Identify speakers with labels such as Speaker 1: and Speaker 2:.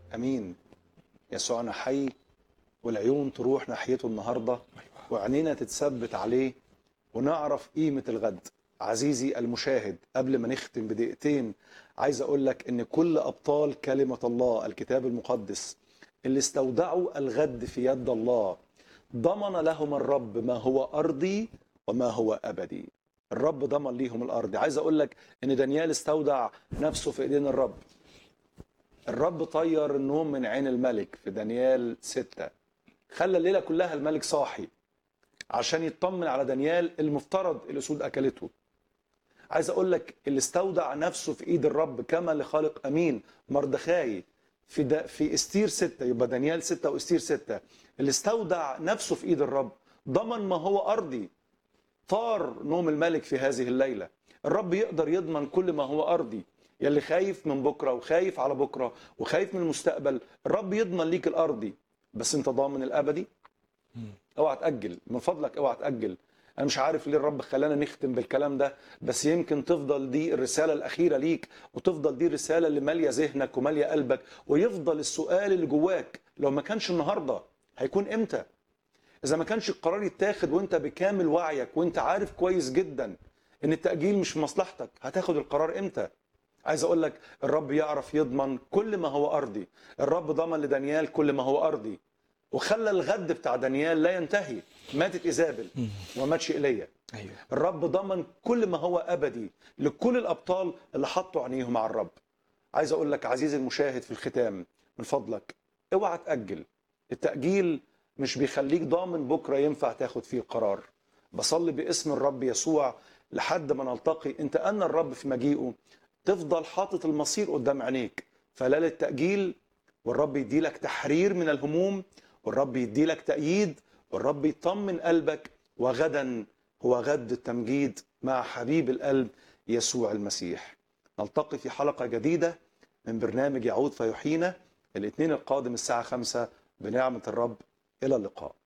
Speaker 1: امين يسوعنا حي والعيون تروح ناحيته النهارده وعينينا تتثبت عليه ونعرف قيمه الغد عزيزي المشاهد قبل ما نختم بدقيقتين عايز اقول لك ان كل ابطال كلمه الله الكتاب المقدس اللي استودعوا الغد في يد الله ضمن لهم الرب ما هو ارضي وما هو ابدي الرب ضمن ليهم الارض عايز اقول لك ان دانيال استودع نفسه في ايدين الرب الرب طير النوم من عين الملك في دانيال ستة خلى الليلة كلها الملك صاحي عشان يطمن على دانيال المفترض الأسود أكلته عايز أقول لك اللي استودع نفسه في إيد الرب كما لخالق أمين مردخاي في دا في استير ستة يبقى دانيال ستة واستير ستة اللي استودع نفسه في إيد الرب ضمن ما هو أرضي طار نوم الملك في هذه الليلة الرب يقدر يضمن كل ما هو أرضي يلي خايف من بكرة وخايف على بكرة وخايف من المستقبل الرب يضمن ليك الأرضي بس أنت ضامن الأبدي اوعى تأجل من فضلك اوعى تأجل أنا مش عارف ليه الرب خلانا نختم بالكلام ده بس يمكن تفضل دي الرسالة الأخيرة ليك وتفضل دي الرسالة اللي مالية ذهنك ومالية قلبك ويفضل السؤال اللي جواك لو ما كانش النهاردة هيكون إمتى إذا ما كانش القرار يتاخد وأنت بكامل وعيك وأنت عارف كويس جدا إن التأجيل مش في مصلحتك هتاخد القرار إمتى عايز اقول لك الرب يعرف يضمن كل ما هو ارضي الرب ضمن لدانيال كل ما هو ارضي وخلى الغد بتاع دانيال لا ينتهي ماتت ايزابل وما ماتش ايليا
Speaker 2: ايوه
Speaker 1: الرب ضمن كل ما هو ابدي لكل الابطال اللي حطوا عينيهم على الرب عايز اقول لك عزيزي المشاهد في الختام من فضلك اوعى تاجل التاجيل مش بيخليك ضامن بكره ينفع تاخد فيه قرار بصلي باسم الرب يسوع لحد ما نلتقي انت ان الرب في مجيئه تفضل حاطط المصير قدام عينيك فلا للتأجيل والرب يديلك تحرير من الهموم والرب يديلك تأييد والرب يطمن قلبك وغدا هو غد التمجيد مع حبيب القلب يسوع المسيح نلتقي في حلقة جديدة من برنامج يعود فيحيينا الاثنين القادم الساعة خمسة بنعمة الرب إلى اللقاء